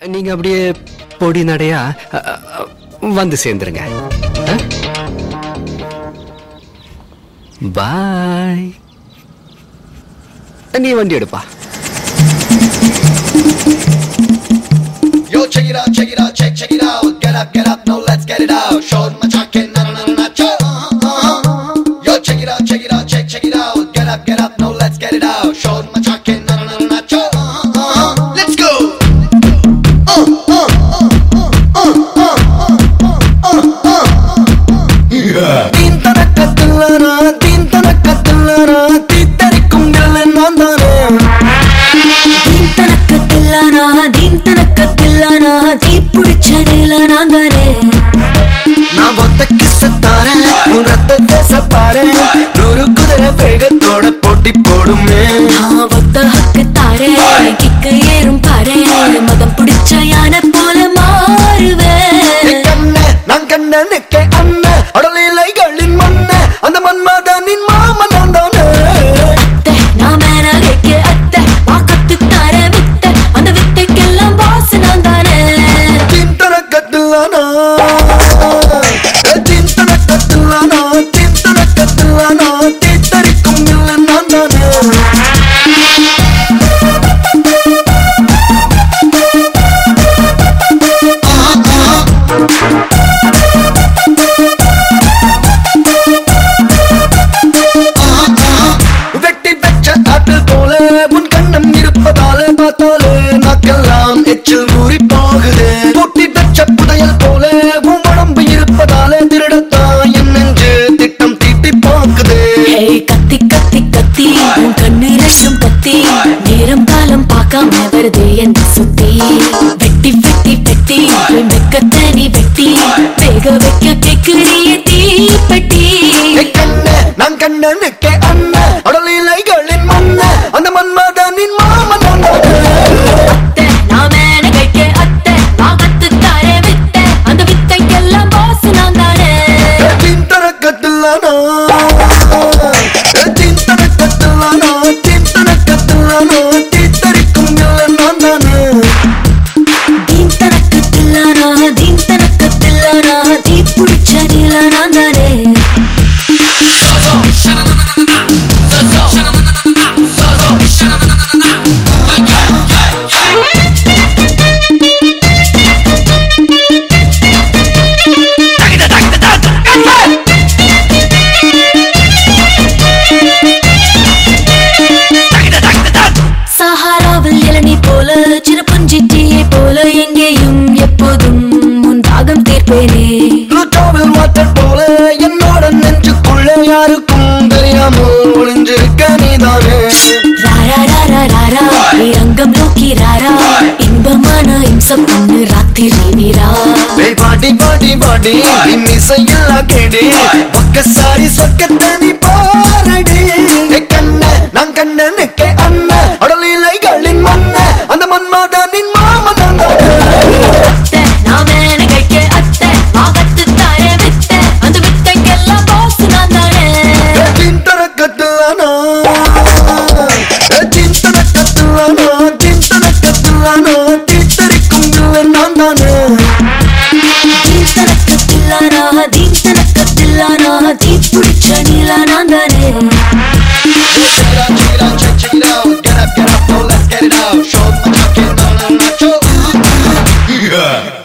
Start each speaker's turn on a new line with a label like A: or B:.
A: நீங்க அப்படியே பொடி நடையா அ, அ, வந்து சேர்ந்துருங்க பாய் நீ வண்டி எடுப்பா
B: Yo, check it out, check it out, check, check it out. Get up, get up, now let's get it out. Show my chucking, na na na na cho. Yo, check it out, check it out, check, check it out. Get up, get up, now let's get it out. Show my chucking, na na na na cho. Let's go.
C: தீன் தனக்கத்தில்லனா தீன் தனக்கத்தில்லனா தீத்தரிக்கும் villain நான் தானே
D: தீன் தனக்கத்தில்லானா தீன் தனக்கத்தில்லானா தீ பிடிச்ச நில நான் தானே
C: நான் ஒத்த கிச தாரேன் உன் ரத்த தேச பாரு நூறு குதிரை வேகத்தோட போட்டி போடுமே
D: நான் ஒத்த ஹக்கு தாரே கிக்க ஏறும் பாரு மதம் பிடிச்ச யானை போல மாறுவேன்
C: என் கண்ணே நான் கண்ணனுக்கே அண்ணன் அடலிலைகளின் மண்ண அந்த மன்மதனின் மாமன் நான் தானே
D: அத்தை, நான் மேல வைக்க அத்தை நான் கத்து தார வித்த அந்த வித்தைக்கெல்லாம் பாசு நான் தானே
C: தீன் தனக்கத்தில்லனா தீன் தனக்கத்தில்லனா தீன் தனக்கத்தில்லனா தீத்தரிக்கும் வில்லன் நான் தானே வெட்டி வெச்ச ஆப்பிள் போல உன் கண்ணம் இருப்பதால பார்த்தாலே நாக்கெல்லாம் எச்சில் ஊறி போகுது பொட்டி வெச்ச புதையல் போல உன் உடம்பு இருப்பதால திருடத்தான் என் நெஞ்சு திட்டம் தீட்டி பார்க்குது
D: ஏய் கத்தி கத்தி கத்தி உன் கண்ணு ரெண்டும் கத்தி நேரம் காலம் பார்க்காம வருது என் சுத்தி வெட்டி வெட்டி வெட்டி உன் வெக்கத்தை நீ வெட்டி வேக வைக்க கேக்குறிய தீப்பெட்டி
C: என் கண்ணே நான் கண்ணனுக்கே அண்ணன் அடலிலைகளின் மண்ண அந்த மன்மதனின் மாமன் நான் தானே.
D: அத்தை, நான் மேல வைக்க அத்தை நான் கத்து தாரே வித்த அந்த வித்தைக்கெல்லாம் பாசு நான் தானே
C: தீன் தனக்கத்தில்லனா தீன் தனக்கத்தில்லனா தீன் தனக்கத்தில்லனா தீத்தரிக்கும் வில்லன் நான் தானே
D: தீன் தனக்கத்தில்லானா தீன் தனக்கத்தில்லானா தீ பிடிச்ச நில நான் தானே சஹாராவில் இளநீ போல சிறப்புஞ்சிட்டியை போல எங்கேயும் எப்போதும் உன் தாகம் தீர்ப்பேனே
C: லுட்டாவில் வாட்டர் போல என்னோட நெஞ்சுக்குள்ள யாருக்கும் தெரியாமல் ஒளிஞ்சிருக்க நீதானே
D: ராரா ராரா ராரா நீ அங்கம் நோக்கி ராரா இன்பமான இம்சம் பொண்ணு ராத்திரி வீரா
C: ஏய் பாடி பாடி பாடி இன்னிசையில்லா கேடி ஒக்கசாரி சொக்கத்தை நீ பாரடி ஏய் கண்ண நான் கண்ணனுக்கே அண்ணன் அடலிலைகளின் மண்ண அந்த மன்மதனின் மாமன் நான் தானே.
D: அத்தை, நான் மேல கைக்க அத்தை நான் கத்து தாரே வித்த அந்த வித்தைக்கெல்லாம் பாஸ் நான் தானே
C: தீன் தனக்கத்தில்லானா தீன் தனக்கத்தில்லானா தீன் தனக்கத்தில்லானா தீத்தரிக்கும் வில்லன் நான் தானே
D: தீன் தனக்கத்தில்லானா தீன் தனக்கத்தில்லானா தீ பிடிச்ச நீலா நான் தானே
B: Check it out, check it out, check, check it out. Get up, get up, now let's get it out. Show my chucking, na na na cho. Yeah.